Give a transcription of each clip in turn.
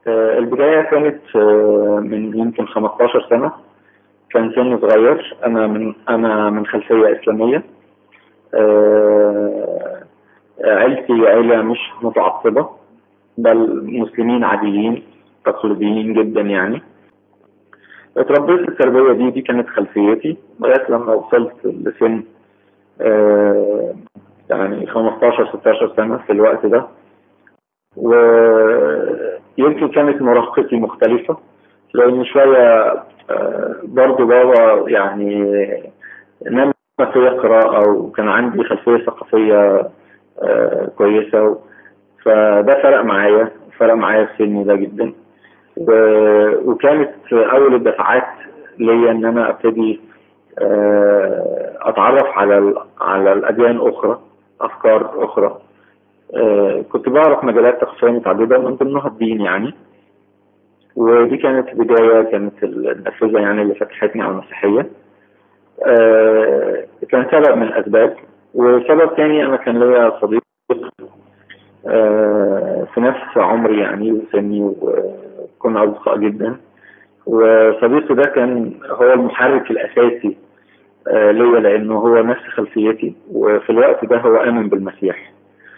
آه، البداية كانت آه، من يمكن 15 سنة كان سني صغير أنا من أنا من خلفية إسلامية آه، عيلتي عيلة مش متعصبة بل مسلمين عاديين تقليديين جدا يعني اتربيت التربية دي دي كانت خلفيتي لغاية لما وصلت لسن آه، يعني 15 16 سنة في الوقت ده ويمكن كانت مراهقتي مختلفة لأن شوية آه، برضو بابا يعني نمى فيا قراءة وكان عندي خلفية ثقافية آه، كويسة فده فرق معايا فرق معايا في سني ده جدا و- وكانت أول الدفعات ليا إن أنا أبتدي آه، أتعرف على ال- على الأديان أخرى أفكار أخرى آه، كنت بعرف مجالات تخصصية متعددة من ضمنها الدين يعني ودي كانت بداية كانت النافذة يعني اللي فتحتني على المسيحية آه، كان سبب من الأسباب وسبب تاني أنا كان ليا صديق آه، في نفس عمري يعني وسني وكنا أصدقاء جدا وصديقي ده كان هو المحرك الأساسي آه، ليا لأنه هو نفس خلفيتي وفي الوقت ده هو آمن بالمسيح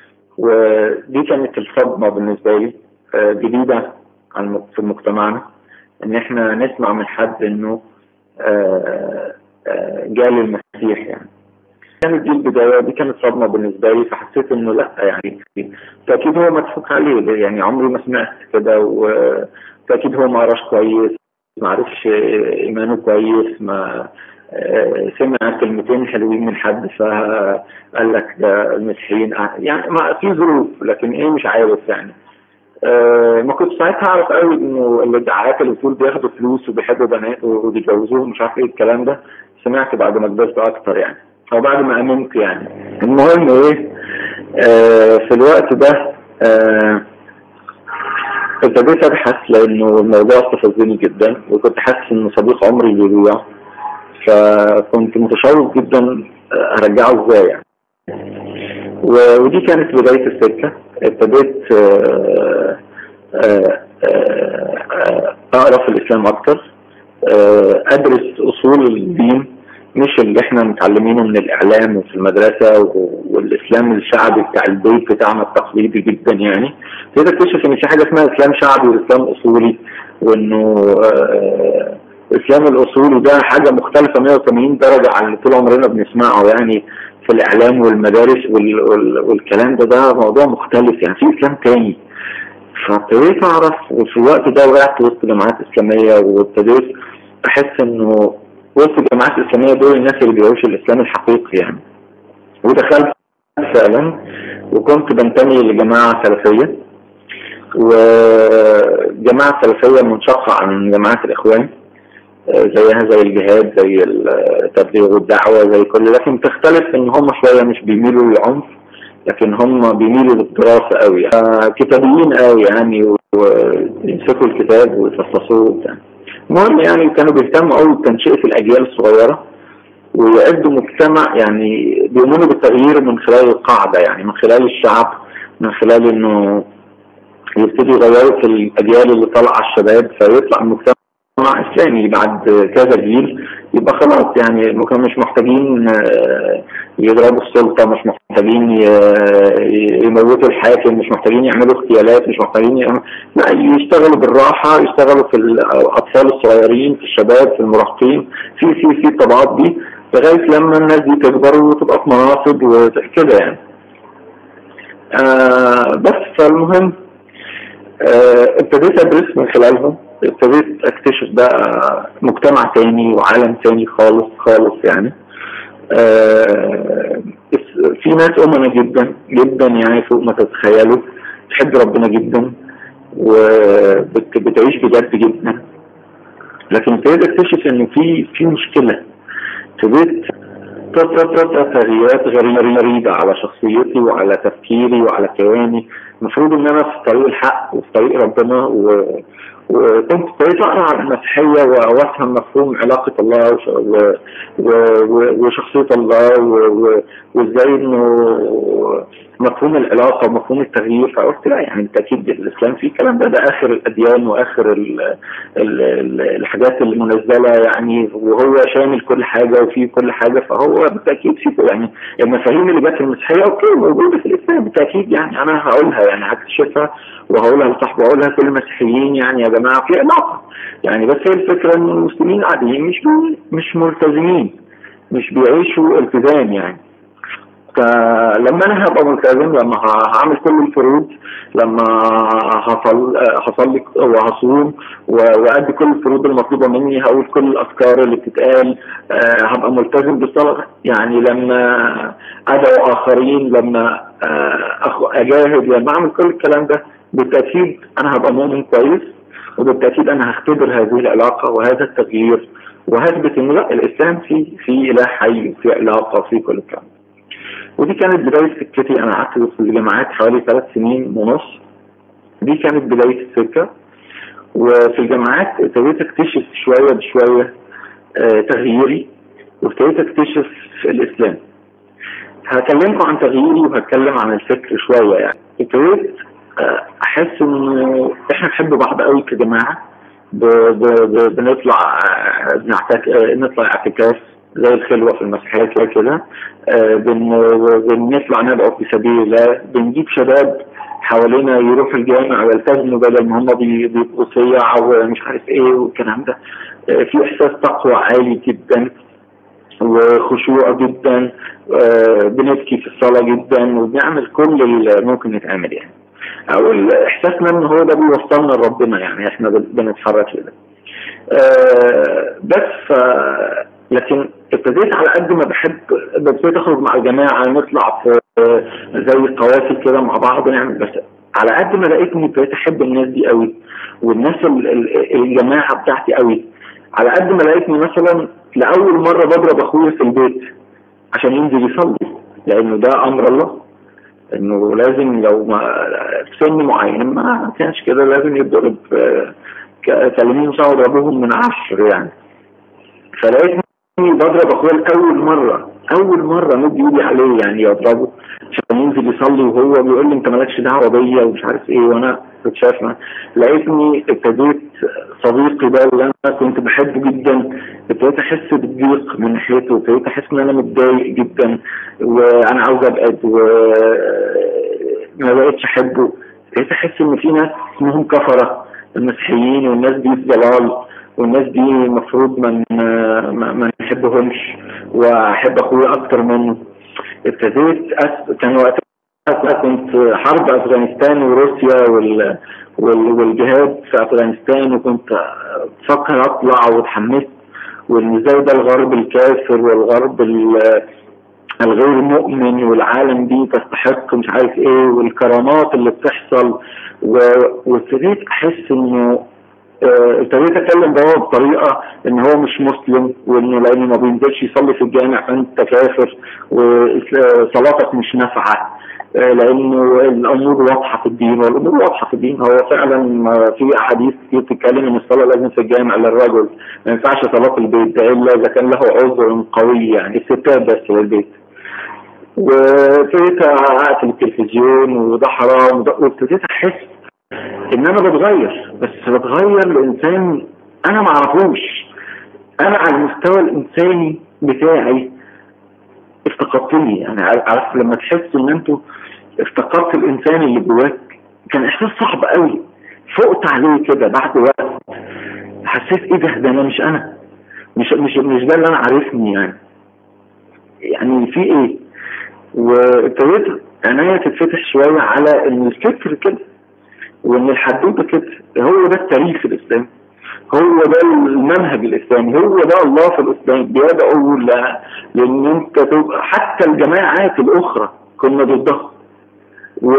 ودي كانت الصدمة بالنسبة لي آه، جديدة عن في مجتمعنا إن إحنا نسمع من حد إنه آه، آه، جال المسيح يعني كانت دي البداية دي كانت صدمة بالنسبة لي فحسيت إنه لأ يعني تأكيد هو مضحوك عليه يعني عمري ما سمعت كده وتأكيد هو ما قراش كويس ما عرفش إيمانه كويس ما آه، سمع كلمتين حلوين من حد فقال لك ده المسيحيين أه- يعني ما في ظروف لكن ايه مش عارف يعني آه، ما كنت ساعتها اعرف قوي انه الادعاءات اللي بتقول بياخدوا فلوس وبيحبوا بنات وبيتجوزوهم مش عارف ايه الكلام ده سمعت بعد ما كبرت اكتر يعني او بعد ما امنت يعني المهم ايه آه، في الوقت ده آه، ابتديت ابحث لانه الموضوع استفزني جدا وكنت حاسس ان صديق عمري بيضيع فكنت متشوق جدا ارجعه ازاي يعني و- ودي كانت بداية السكة ابتديت آه، آه، آه، اقرا في الاسلام اكتر آه، ادرس اصول الدين مش اللي احنا متعلمينه من الاعلام وفي المدرسه و- والاسلام الشعبي بتاع البيت بتاعنا التقليدي جدا يعني ابتديت اكتشف ان في حاجه اسمها اسلام شعبي واسلام اصولي وانه آه، الاسلام الاصولي ده حاجه مختلفه 180 درجه عن اللي طول عمرنا بنسمعه يعني في الاعلام والمدارس وال وال والكلام ده ده موضوع مختلف يعني في اسلام تاني فابتديت اعرف وفي الوقت ده وقعت وسط جماعات اسلاميه وابتديت احس انه وسط الجماعات الاسلاميه دول الناس اللي بيعيشوا الاسلام الحقيقي يعني ودخلت فعلا وكنت بنتمي لجماعه سلفيه وجماعه سلفيه منشقه عن جماعات الاخوان زيها زي الجهاد زي التبليغ والدعوة زي كل لكن تختلف ان هم شوية مش بيميلوا للعنف لكن هم بيميلوا للدراسة قوي آه، كتابيين قوي يعني ويمسكوا الكتاب ويفصصوه وبتاع المهم يعني كانوا بيهتموا قوي بتنشئة الأجيال الصغيرة ويعدوا مجتمع يعني بيؤمنوا بالتغيير من خلال القاعدة يعني من خلال الشعب من خلال انه يبتدوا يغيروا في الأجيال اللي طالعة على الشباب فيطلع المجتمع مجتمع اسلامي بعد كذا جيل يبقى خلاص يعني ما كانوا مش محتاجين آه، يضربوا السلطه مش محتاجين ي- يموتوا الحاكم مش محتاجين يعملوا اغتيالات مش محتاجين يعملوا لا يشتغلوا بالراحه يشتغلوا في الاطفال الصغيرين في الشباب في المراهقين في في في الطبقات دي لغايه لما الناس دي تكبر وتبقى في مناصب وكده يعني آه بس فالمهم آه، ابتديت ادرس من خلالهم ابتديت اكتشف بقى مجتمع تاني وعالم تاني خالص خالص يعني آه، في ناس أمنا جدا جدا يعني فوق ما تتخيلوا تحب ربنا جدا وبتعيش بجد جدا لكن ابتديت اكتشف ان في في مشكله ابتديت تترتب تغييرات غريبة على شخصيتي وعلى تفكيري وعلى كياني المفروض ان انا في طريق الحق وفي طريق ربنا و... وكنت ابتديت اقرا عن المسيحيه وافهم مفهوم علاقه الله وش... و... و... و... وشخصيه الله و... و... وازاي انه مفهوم العلاقه ومفهوم التغيير فقلت لا يعني بالتاكيد الاسلام فيه الكلام ده ده اخر الاديان واخر ال ال ال الحاجات المنزله يعني وهو شامل كل حاجه وفيه كل حاجه فهو بالتاكيد فيه يعني المفاهيم اللي جت في المسيحيه اوكي موجوده في الاسلام بالتاكيد يعني انا هقولها يعني هكتشفها وهقولها لصاحبي واقولها لكل المسيحيين يعني يا جماعه في علاقه يعني بس هي الفكره ان المسلمين قاعدين مش مش ملتزمين مش بيعيشوا التزام يعني فلما انا هبقى ملتزم لما هعمل كل الفروض لما هصل هصلي وهصوم وادي كل الفروض المطلوبه مني هقول كل الافكار اللي بتتقال هبقى ملتزم بالصلاه يعني لما ادعو اخرين لما اجاهد لما اعمل كل الكلام ده بالتاكيد انا هبقى مؤمن كويس وبالتاكيد انا هختبر هذه العلاقه وهذا التغيير وهثبت ان لا الاسلام في في اله حي وفي علاقه وفي كل الكلام ودي كانت بدايه سكتي انا قعدت في الجامعات حوالي ثلاث سنين ونص دي كانت بدايه السكه وفي الجامعات ابتديت اكتشف شويه بشويه آه تغييري وابتديت اكتشف الاسلام هكلمكم عن تغييري وهتكلم عن الفكر شويه يعني ابتديت آه احس انه احنا بنحب بعض قوي كجماعه بنطلع بنعتك... نطلع اعتكاف زي الخلوه في المسيحيه كده كده بن... بنطلع ندعو في سبيل الله بنجيب شباب حوالينا يروحوا الجامع ويلتزموا بدل ما هم بيبقوا صيع ومش عارف ايه والكلام ده في احساس تقوى عالي جدا وخشوع جدا بنبكي في الصلاه جدا وبنعمل كل اللي ممكن يتعمل يعني او احساسنا ان هو ده بيوصلنا لربنا يعني احنا بنتحرك لده آه بس ف لكن ابتديت على قد ما بحب ابتديت اخرج مع الجماعه نطلع في زي قوافل كده مع بعض نعمل بس على قد ما لقيتني ابتديت احب الناس دي قوي والناس الجماعه بتاعتي قوي على قد ما لقيتني مثلا لاول مره بضرب اخويا في البيت عشان ينزل يصلي لانه ده امر الله انه لازم لو ما في سن معين ما كانش كده لازم يتضرب كلمين سوا ضربهم من عشر يعني فلقيتني بضرب اخويا لاول مره اول مره مد ايدي عليه يعني يضربه عشان ينزل يصلي وهو بيقول لي انت مالكش دعوه بيا ومش عارف ايه وانا كنت شايف لقيتني ابتديت صديقي ده اللي انا كنت بحبه جدا ابتديت احس بالضيق من ناحيته ابتديت احس ان انا متضايق جدا وانا عاوز ابعد وما بقتش احبه ابتديت احس ان في ناس اسمهم كفره المسيحيين والناس دي في ضلال والناس دي المفروض ما ما نحبهمش واحب اخويا اكتر منه ابتديت أس... كان وقتها كنت حرب افغانستان وروسيا وال... وال... والجهاد في افغانستان وكنت بفكر اطلع واتحمست وان ازاي ده الغرب الكافر والغرب ال... الغير مؤمن والعالم دي تستحق مش عارف ايه والكرامات اللي بتحصل وابتديت احس انه ابتديت اتكلم ده بطريقه ان هو مش مسلم وانه لانه ما بينزلش يصلي في الجامع فانت كافر وصلاتك مش نافعه لانه الامور واضحه في الدين والامور واضحه في الدين هو فعلا في احاديث كتير بتتكلم ان الصلاه لازم في الجامع للرجل ما ينفعش صلاه البيت الا اذا كان له عذر قوي يعني الستات بس للبيت وابتديت اقفل التلفزيون وده حرام وابتديت احس ان انا بتغير بس بتغير لانسان انا ما اعرفوش انا على المستوى الانساني بتاعي افتقدتني يعني عارف لما تحس ان انتوا افتقدت الانسان اللي جواك كان احساس صعب قوي فقت عليه كده بعد وقت حسيت ايه ده ده انا مش انا مش مش مش ده اللي انا عارفني يعني يعني في ايه وابتديت عينيا تتفتح شويه على ان الفكر كده وان الحدوته كده هو ده التاريخ الاسلامي هو ده المنهج الاسلامي هو ده الله في الاسلام بيدعو لان انت تبقى حتى الجماعات الاخرى كنا ضدها و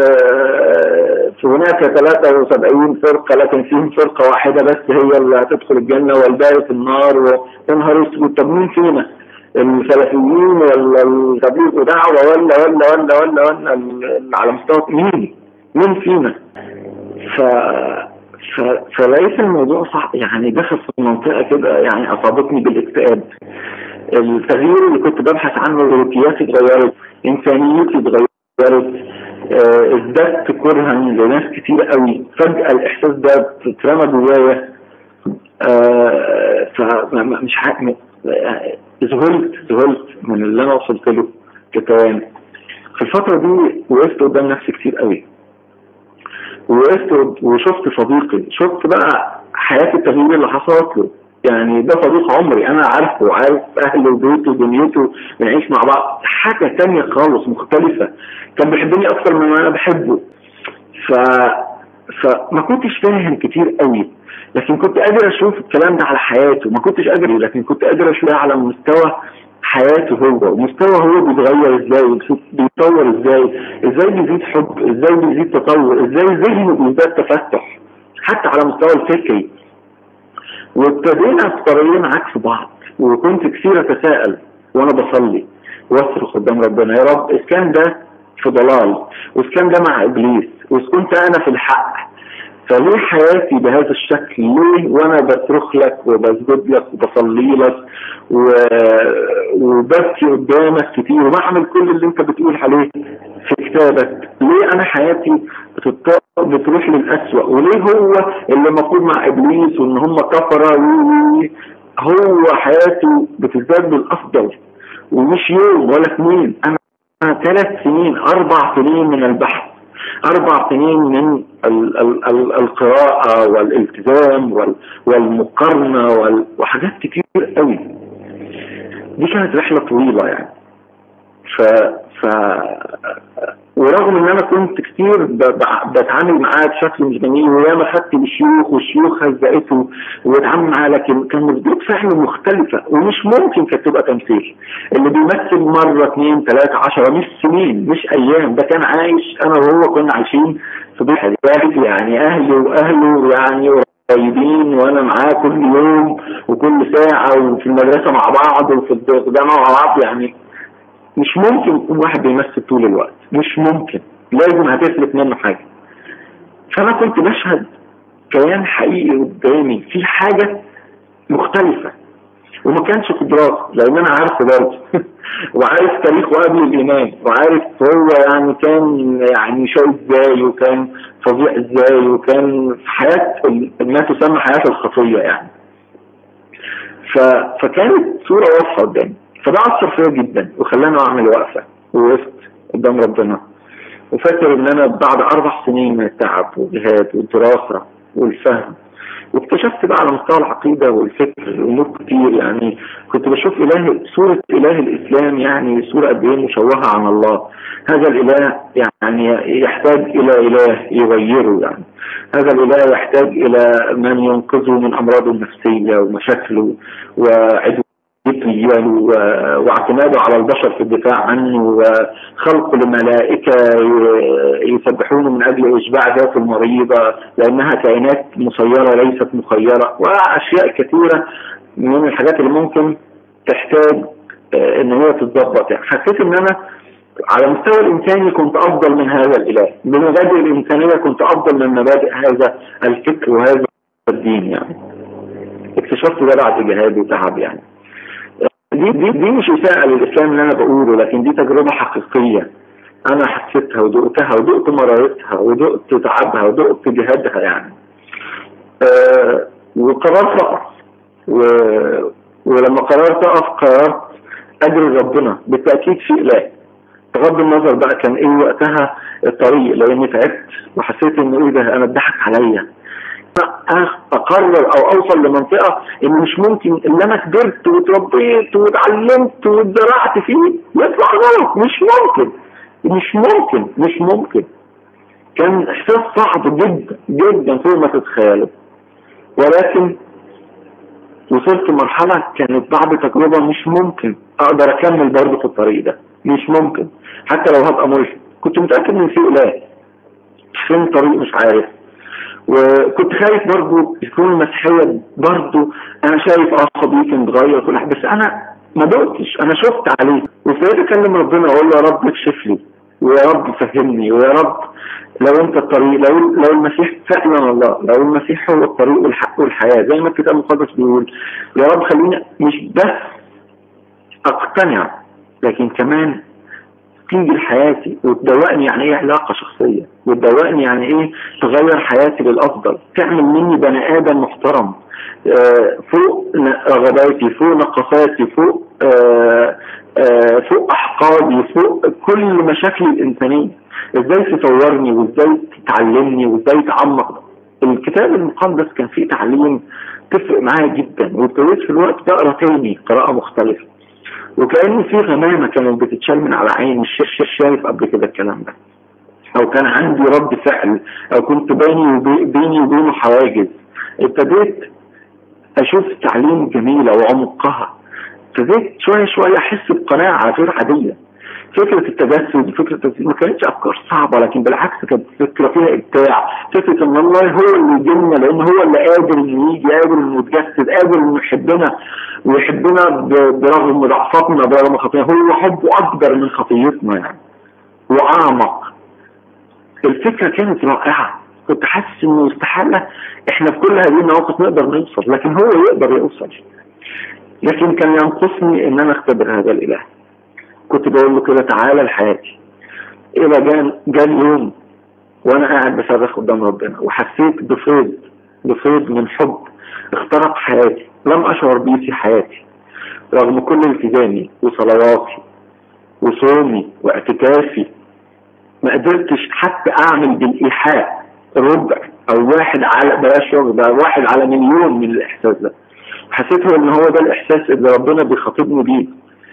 هناك 73 فرقة لكن فيهم فرقة واحدة بس هي اللي هتدخل الجنة والباقي في النار ويا نهار اسود طب مين فينا؟ السلفيين ولا التبليغ دعوة ولا ولا ولا ولا ولا على مستوى مين؟ مين فينا؟ ف... ف... فلقيت الموضوع صح يعني دخل في منطقة كده يعني أصابتني بالاكتئاب التغيير اللي كنت ببحث عنه سلوكياتي اتغيرت إنسانيتي اتغيرت آه، ازددت كرها لناس كتير قوي فجأة الإحساس ده اترمى جوايا آه، فمش عارف ذهلت ذهلت من اللي أنا وصلت له كتوان في الفترة دي وقفت قدام نفسي كتير قوي وقفت وشفت صديقي شفت بقى حياة التغيير اللي حصلت له يعني ده صديق عمري انا عارفه وعارف اهله وبيته ودنيته بنعيش مع بعض حاجه تانية خالص مختلفه كان بيحبني اكتر من ما انا بحبه ف فما كنتش فاهم كتير قوي لكن كنت قادر اشوف الكلام ده على حياته ما كنتش قادر لكن كنت قادر اشوفه على مستوى حياته هو ومستوى هو بيتغير ازاي بيتطور ازاي ازاي بيزيد حب ازاي بيزيد تطور ازاي ذهنه بيزداد تفتح حتى على مستوى الفكري وابتدينا في طريقين عكس بعض وكنت كثير اتساءل وانا بصلي واصرخ قدام ربنا يا رب اذا كان ده في ضلال واذا كان ده مع ابليس واذا كنت انا في الحق فليه حياتي بهذا الشكل ليه وانا بصرخ لك وبسجد لك وبصلي لك و... وببكي قدامك كتير وبعمل كل اللي انت بتقول عليه في كتابك ليه انا حياتي بتط... بتروح للأسوأ وليه هو اللي المفروض مع ابليس وان هم كفره هو حياته بتزداد بالافضل ومش يوم ولا اثنين انا ثلاث سنين اربع سنين من البحث اربع سنين من ال ال ال القراءة والالتزام والمقارنة وحاجات كتير قوي دي كانت رحلة طويلة يعني ف ف ورغم ان انا كنت كتير بتعامل معاه بشكل مش جميل وياما خدت بالشيوخ والشيوخ هزقته واتعامل معاه لكن كان ردود فعل مختلفه ومش ممكن كانت تبقى تمثيل اللي بيمثل مره اثنين ثلاثه عشرة مش سنين مش ايام ده كان عايش انا وهو كنا عايشين في بيت يعني اهلي واهله يعني قريبين وانا معاه كل يوم وكل ساعه وفي المدرسه مع بعض وفي الجامعه مع بعض يعني مش ممكن يكون واحد بيمثل طول الوقت مش ممكن لازم هتفلت منه حاجه فانا كنت بشهد كيان حقيقي قدامي في حاجه مختلفه وما كانش قدرات لان انا عارفه برضه وعارف تاريخه قبل الايمان وعارف هو يعني كان يعني شاي ازاي وكان فظيع ازاي وكان في حياه ما تسمى حياه الخطيه يعني ف... فكانت صوره واضحه قدامي فده اثر فيا جدا وخلاني اعمل وقفه ووقفت قدام ربنا وفاكر ان انا بعد اربع سنين من التعب والجهاد والدراسه والفهم واكتشفت بقى على مستوى العقيده والفكر امور كتير يعني كنت بشوف اله صوره اله الاسلام يعني صوره قد ايه مشوهه عن الله هذا الاله يعني يحتاج الى اله يغيره يعني هذا الاله يحتاج الى من ينقذه من امراضه النفسيه ومشاكله وعدو واعتماده على البشر في الدفاع عنه وخلق الملائكة يسبحون من أجل إشباع ذات المريضة لأنها كائنات مسيرة ليست مخيرة وأشياء كثيرة من الحاجات اللي ممكن تحتاج آه، ان هي تتظبط يعني حسيت ان انا على مستوى الانساني كنت افضل من هذا الاله بمبادئ الانسانيه كنت افضل من مبادئ هذا الفكر وهذا الدين يعني اكتشفت ده بعد جهاد وتعب يعني دي دي دي مش اساءه للاسلام اللي انا بقوله لكن دي تجربه حقيقيه انا حسيتها ودقتها ودقت مرارتها ودقت تعبها ودقت جهادها يعني أه وقررت اقف و... ولما قررت اقف قررت اجري ربنا بالتاكيد في اله بغض النظر بقى كان ايه وقتها الطريق لاني تعبت وحسيت ان ايه ده انا اتضحك عليا اقرر او اوصل لمنطقه ان مش ممكن ان انا كبرت وتربيت واتعلمت واتزرعت فيه يطلع غلط مش ممكن مش ممكن مش ممكن كان احساس صعب جدا جدا فوق ما تتخيلوا ولكن وصلت لمرحلة كانت بعد تجربة مش ممكن اقدر اكمل برضه في الطريق ده مش ممكن حتى لو هبقى ملحد كنت متأكد من في لا فين طريق مش عارف وكنت خايف برضو يكون المسيحية برضو انا شايف اه صديقي متغير كل حاجة بس انا ما دقتش انا شفت عليه وابتديت اكلم ربنا واقول له يا رب اكشف لي ويا رب فهمني ويا رب لو انت الطريق لو لو المسيح فعلا الله لو المسيح هو الطريق والحق والحياه زي ما الكتاب المقدس بيقول يا رب خليني مش بس اقتنع لكن كمان تيجي لحياتي وتدوقني يعني ايه علاقه شخصيه وتدوقني يعني ايه تغير حياتي للافضل تعمل مني بني ادم محترم آه، فوق رغباتي فوق نقصاتي فوق آه، آه، فوق احقادي فوق كل مشاكلي الانسانيه ازاي تطورني وازاي تعلمني وازاي تعمق الكتاب المقدس كان فيه تعليم تفرق معايا جدا وابتديت في الوقت ده اقرا تاني قراءه مختلفه وكأن في غمامة كانت بتتشال من على عيني مش شايف قبل كده الكلام ده أو كان عندي رد فعل أو كنت بيني بيني وبينه حواجز ابتديت أشوف تعليم جميلة وعمقها ابتديت شوية شوية أحس بقناعة غير عادية فكرة التجسد فكرة التجسد ما كانتش أفكار صعبة لكن بالعكس كانت فكرة فيها إبداع فكرة إن الله هو اللي يجينا لأن هو اللي قادر إنه يجي قادر إنه يتجسد قادر إنه يحبنا ويحبنا برغم ضعفاتنا برغم خطيئتنا هو حبه أكبر من خطيتنا يعني وأعمق الفكرة كانت رائعة كنت حاسس إنه استحالة إحنا في كل هذه المواقف نقدر نوصل لكن هو يقدر يوصل لكن كان ينقصني إن أنا أختبر هذا الإله كنت بقول له كده تعالى لحياتي الى جان جان يوم وانا قاعد بصرخ قدام ربنا وحسيت بفيض بفيض من حب اخترق حياتي لم اشعر بيه في حياتي رغم كل التزامي وصلواتي وصومي واعتكافي ما قدرتش حتى اعمل بالايحاء ربع او واحد على بلاش ربع واحد على مليون من الاحساس ده حسيت ان هو ده الاحساس اللي ربنا بيخاطبني بيه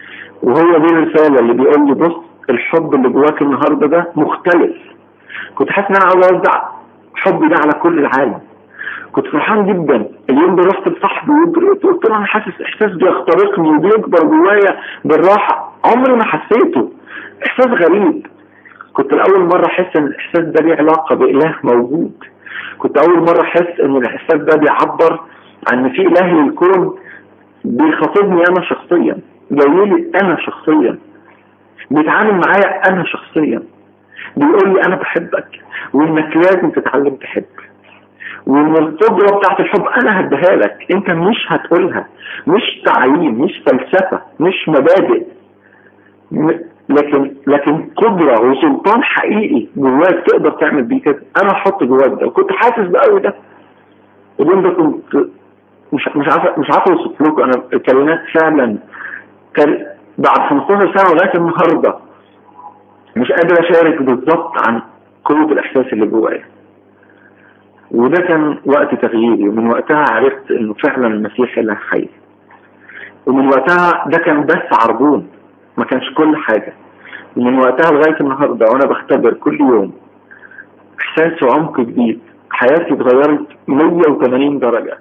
وهو دي الرسالة اللي بيقول لي بص الحب اللي جواك النهارده ده مختلف كنت حاسس ان انا عاوز اوزع حبي ده على كل العالم كنت فرحان جدا اليوم ده رحت لصاحبي وقلت له انا حاسس احساس بيخترقني وبيكبر جوايا بالراحه عمري ما حسيته احساس غريب كنت لاول مره احس ان الاحساس ده ليه علاقه باله موجود كنت اول مره احس ان الاحساس ده بيعبر عن ان في اله للكون بيخاطبني انا شخصيا جاي لي انا شخصيا بيتعامل معايا انا شخصيا بيقول لي انا بحبك وانك لازم تتعلم تحب وان القدره بتاعت الحب انا هديها لك انت مش هتقولها مش تعليم مش فلسفه مش مبادئ لكن لكن قدره وسلطان حقيقي جواك تقدر تعمل بيه كده انا احط جواك ده وكنت حاسس بقوي ده اليوم ده كنت مش مش عارف مش عارف اوصف لكم انا الكلمات فعلا كان بعد 15 سنه لغايه النهارده مش قادر اشارك بالظبط عن قوه الاحساس اللي جوايا وده كان وقت تغييري ومن وقتها عرفت انه فعلا المسيح اللي حي ومن وقتها ده كان بس عربون ما كانش كل حاجه ومن وقتها لغايه النهارده وانا بختبر كل يوم احساس وعمق جديد حياتي اتغيرت 180 درجه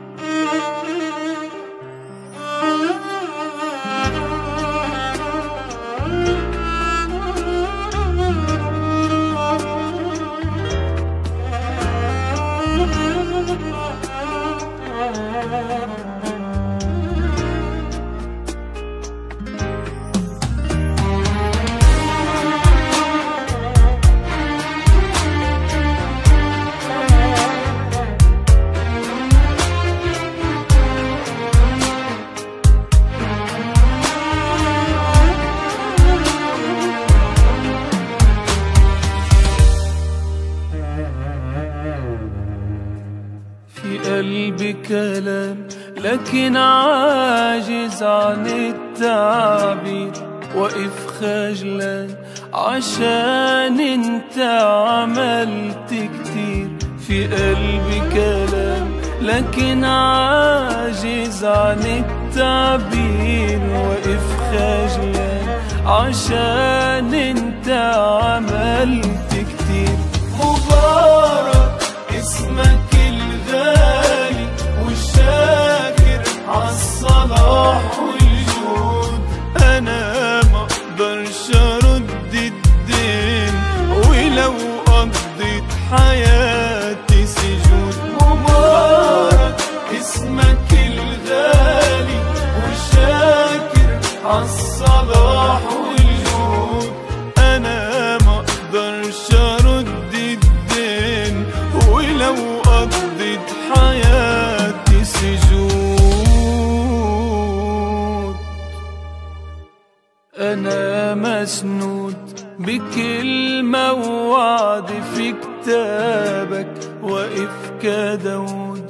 كلام لكن عاجز عن التعبير وقف خجلان عشان انت عملت كتير في قلبي كلام لكن عاجز عن التعبير وقف خجلان عشان انت عملت كتير مبارك اسمك عالصلاح والجود انا ما اقدرش ارد الدين ولو قضيت حياتي سجود مبارك اسمك الغالي وشاكر عالصلاح والجود انا ما اقدرش ارد الدين ولو قضيت حياتي سجود أنا مسنود بكلمة ووعد في كتابك واقف كداود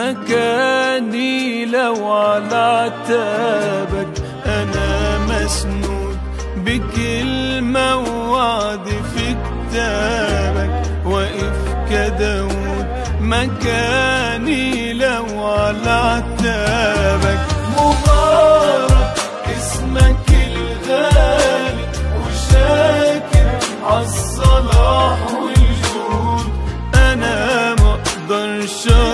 مكاني لو على عتابك أنا مسنود بكلمة ووعد في كتابك واقف كداود مكاني لو على عتابك مبارك اسمك الغالي وشاكر عالصلاح والجود انا ما اقدرش